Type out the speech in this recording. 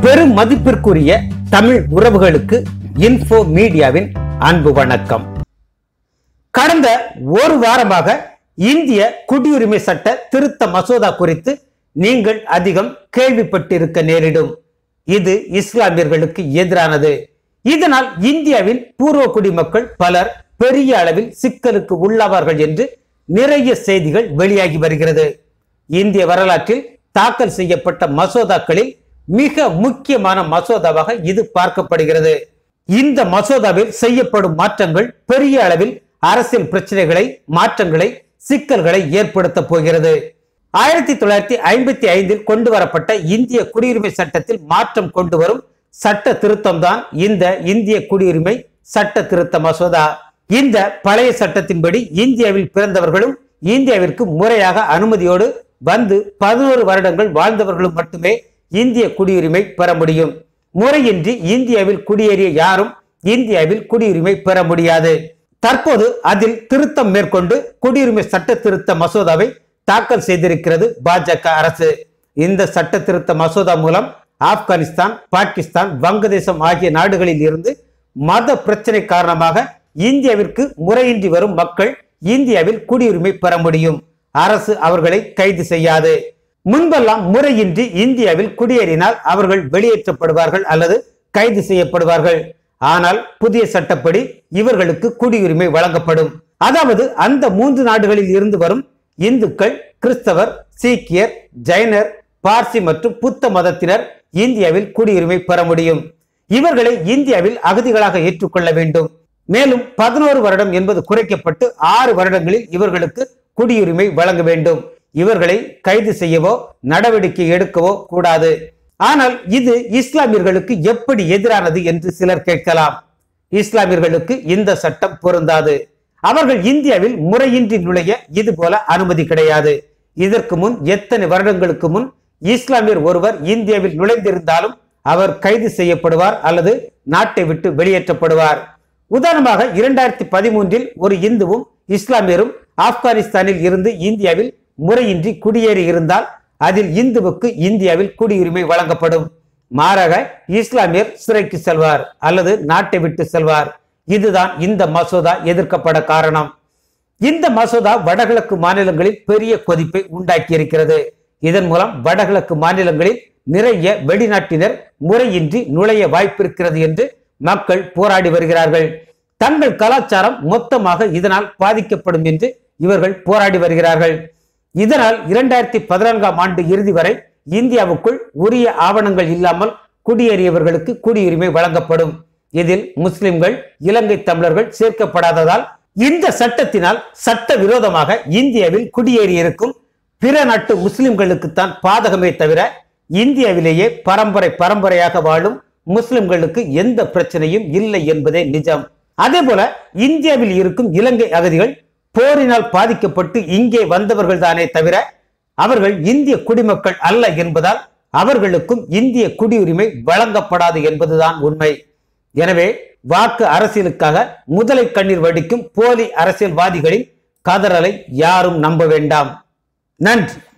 பெரும் மதிப்பிற்குரிய தமிழ் உறவுகளுக்கு இன்ஃபோ மீடியாவின் அன்பு வணக்கம் கடந்த ஒரு வாரமாக இந்திய குடியுரிமை சட்ட திருத்த மசோதா குறித்து நீங்கள் அதிகம் கேள்விப்பட்டிருக்க நேரிடும் இது இஸ்லாமியர்களுக்கு எதிரானது இதனால் இந்தியாவின் பூர்வ குடிமக்கள் பலர் பெரிய அளவில் சிக்கலுக்கு உள்ளாவார்கள் என்று நிறைய செய்திகள் வெளியாகி வருகிறது இந்திய வரலாற்றில் தாக்கல் செய்யப்பட்ட மசோதாக்களில் மிக முக்கியமான மசோதாவாக இது பார்க்கப்படுகிறது இந்த மசோதாவில் செய்யப்படும் மாற்றங்கள் பெரிய அளவில் அரசியல் பிரச்சனைகளை மாற்றங்களை சிக்கல்களை ஏற்படுத்த போகிறது ஆயிரத்தி தொள்ளாயிரத்தி ஐம்பத்தி ஐந்தில் கொண்டு வரப்பட்ட இந்திய குடியுரிமை சட்டத்தில் மாற்றம் கொண்டு வரும் சட்ட திருத்தம் தான் இந்த இந்திய குடியுரிமை சட்ட திருத்த மசோதா இந்த பழைய சட்டத்தின்படி இந்தியாவில் பிறந்தவர்களும் இந்தியாவிற்கு முறையாக அனுமதியோடு வந்து பதினோரு வருடங்கள் வாழ்ந்தவர்களும் மட்டுமே இந்திய குடியுரிமை பெற முடியும் முறையின்றி இந்தியாவில் குடியேறிய யாரும் இந்தியாவில் குடியுரிமை பெற முடியாது தற்போது அதில் திருத்தம் மேற்கொண்டு குடியுரிமை சட்ட திருத்த மசோதாவை தாக்கல் செய்திருக்கிறது பாஜக அரசு இந்த சட்ட திருத்த மசோதா மூலம் ஆப்கானிஸ்தான் பாகிஸ்தான் வங்கதேசம் ஆகிய நாடுகளில் இருந்து மத பிரச்சனை காரணமாக இந்தியாவிற்கு முறையின்றி வரும் மக்கள் இந்தியாவில் குடியுரிமை பெற முடியும் அரசு அவர்களை கைது செய்யாது முன்பெல்லாம் முறையின்றி இந்தியாவில் குடியேறினால் அவர்கள் வெளியேற்றப்படுவார்கள் அல்லது கைது செய்யப்படுவார்கள் ஆனால் புதிய சட்டப்படி இவர்களுக்கு குடியுரிமை வழங்கப்படும் அதாவது அந்த மூன்று நாடுகளில் இருந்து வரும் இந்துக்கள் கிறிஸ்தவர் சீக்கியர் ஜைனர் பார்சி மற்றும் புத்த மதத்தினர் இந்தியாவில் குடியுரிமை பெற முடியும் இவர்களை இந்தியாவில் அகதிகளாக ஏற்றுக்கொள்ள வேண்டும் மேலும் பதினோரு வருடம் என்பது குறைக்கப்பட்டு ஆறு வருடங்களில் இவர்களுக்கு குடியுரிமை வழங்க வேண்டும் இவர்களை கைது செய்யவோ நடவடிக்கை எடுக்கவோ கூடாது ஆனால் இது இஸ்லாமியர்களுக்கு எப்படி எதிரானது என்று சிலர் கேட்கலாம் இஸ்லாமியர்களுக்கு இந்த சட்டம் பொருந்தாது அவர்கள் இந்தியாவில் முறையின்றி நுழைய இது போல அனுமதி கிடையாது இதற்கு முன் எத்தனை வருடங்களுக்கு முன் இஸ்லாமியர் ஒருவர் இந்தியாவில் நுழைந்திருந்தாலும் அவர் கைது செய்யப்படுவார் அல்லது நாட்டை விட்டு வெளியேற்றப்படுவார் உதாரணமாக இரண்டாயிரத்தி பதிமூன்றில் ஒரு இந்துவும் இஸ்லாமியரும் ஆப்கானிஸ்தானில் இருந்து இந்தியாவில் முறையின்றி குடியேறி இருந்தால் அதில் இந்துவுக்கு இந்தியாவில் குடியுரிமை வழங்கப்படும் மாறாக இஸ்லாமியர் சிறைக்கு செல்வார் அல்லது நாட்டை விட்டு செல்வார் இதுதான் இந்த மசோதா எதிர்க்கப்பட காரணம் இந்த மசோதா வடகிழக்கு மாநிலங்களில் பெரிய கொதிப்பை உண்டாக்கி இருக்கிறது இதன் மூலம் வடகிழக்கு மாநிலங்களில் நிறைய வெளிநாட்டினர் முறையின்றி நுழைய வாய்ப்பிருக்கிறது என்று மக்கள் போராடி வருகிறார்கள் தங்கள் கலாச்சாரம் மொத்தமாக இதனால் பாதிக்கப்படும் என்று இவர்கள் போராடி வருகிறார்கள் இதனால் இரண்டாயிரத்தி பதினான்காம் ஆண்டு இறுதி வரை இந்தியாவுக்குள் உரிய ஆவணங்கள் இல்லாமல் குடியேறியவர்களுக்கு குடியுரிமை வழங்கப்படும் இதில் முஸ்லிம்கள் இலங்கை தமிழர்கள் சேர்க்கப்படாததால் இந்த சட்டத்தினால் சட்ட விரோதமாக இந்தியாவில் குடியேறியிருக்கும் பிற நாட்டு முஸ்லிம்களுக்குத்தான் பாதகமே தவிர இந்தியாவிலேயே பரம்பரை பரம்பரையாக வாழும் முஸ்லிம்களுக்கு எந்த பிரச்சனையும் இல்லை என்பதே நிஜம் அதே போல இந்தியாவில் இருக்கும் இலங்கை அகதிகள் போரினால் பாதிக்கப்பட்டு இங்கே வந்தவர்கள் தானே தவிர அவர்கள் இந்திய குடிமக்கள் அல்ல என்பதால் அவர்களுக்கும் இந்திய குடியுரிமை வழங்கப்படாது என்பதுதான் உண்மை எனவே வாக்கு அரசியலுக்காக முதலை கண்ணீர் வடிக்கும் போலி அரசியல்வாதிகளின் கதறலை யாரும் நம்ப வேண்டாம் நன்றி